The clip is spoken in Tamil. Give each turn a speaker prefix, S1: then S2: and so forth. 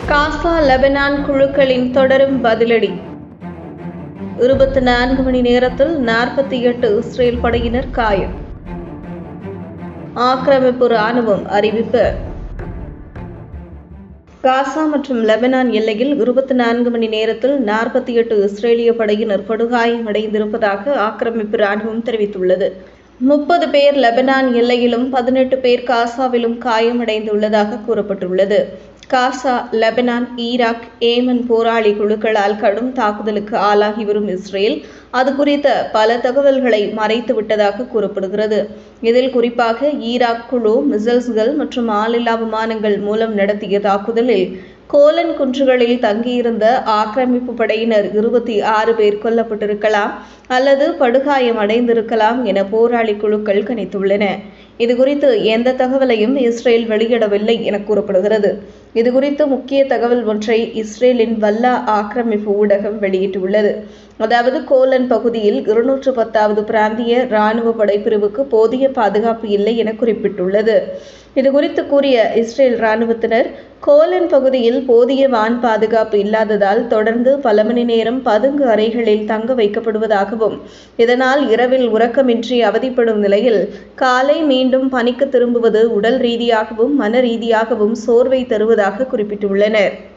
S1: காசா லெபனான் குழுக்களின் தொடரும் பதிலடி இருபத்தி நான்கு மணி நேரத்தில் நாற்பத்தி எட்டு இஸ்ரேல் படையினர் காயம் ஆக்கிரமிப்பு ராணுவம் அறிவிப்பு காசா மற்றும் லெபனான் எல்லையில் இருபத்தி நான்கு மணி நேரத்தில் நாற்பத்தி எட்டு இஸ்ரேலிய படையினர் படுகாயமடைந்திருப்பதாக ஆக்கிரமிப்பு ராணுவம் தெரிவித்துள்ளது முப்பது பேர் லெபனான் எல்லையிலும் பதினெட்டு பேர் காசாவிலும் காயமடைந்துள்ளதாக கூறப்பட்டுள்ளது காசா லெபனான் ஈராக் ஏமன் போராளி குழுக்களால் கடும் தாக்குதலுக்கு ஆளாகி வரும் இஸ்ரேல் அது குறித்த பல தகவல்களை மறைத்து விட்டதாக கூறப்படுகிறது இதில் குறிப்பாக ஈராக் குழு மிசைல்ஸ்கள் மற்றும் ஆளில்லா விமானங்கள் மூலம் நடத்திய தாக்குதலில் கோலன் குன்றுகளில் தங்கியிருந்த ஆக்கிரமிப்பு படையினர் இருபத்தி ஆறு பேர் கொல்லப்பட்டிருக்கலாம் அல்லது படுகாயம் அடைந்திருக்கலாம் என போராளி குழுக்கள் கணித்துள்ளன இதுகுறித்து எந்த தகவலையும் இஸ்ரேல் வெளியிடவில்லை என கூறப்படுகிறது இதுகுறித்து முக்கிய தகவல் ஒன்றை இஸ்ரேலின் வல்லா ஆக்கிரமிப்பு ஊடகம் வெளியிட்டுள்ளது அதாவது கோலன் பகுதியில் இருநூற்று பத்தாவது பிராந்திய இராணுவ படைப்பிரிவுக்கு போதிய பாதுகாப்பு இல்லை என குறிப்பிட்டுள்ளது இதுகுறித்து கூறிய இஸ்ரேல் இராணுவத்தினர் கோலன் பகுதியில் போதிய வான் பாதுகாப்பு இல்லாததால் தொடர்ந்து பல மணி நேரம் பதுங்கு அறைகளில் தங்க வைக்கப்படுவதாகவும் இதனால் இரவில் உறக்கமின்றி அவதிப்படும் நிலையில் காலை மீண்டும் பணிக்கு திரும்புவது உடல் ரீதியாகவும் மன ரீதியாகவும் சோர்வை தருவதாக குறிப்பிட்டுள்ளனர்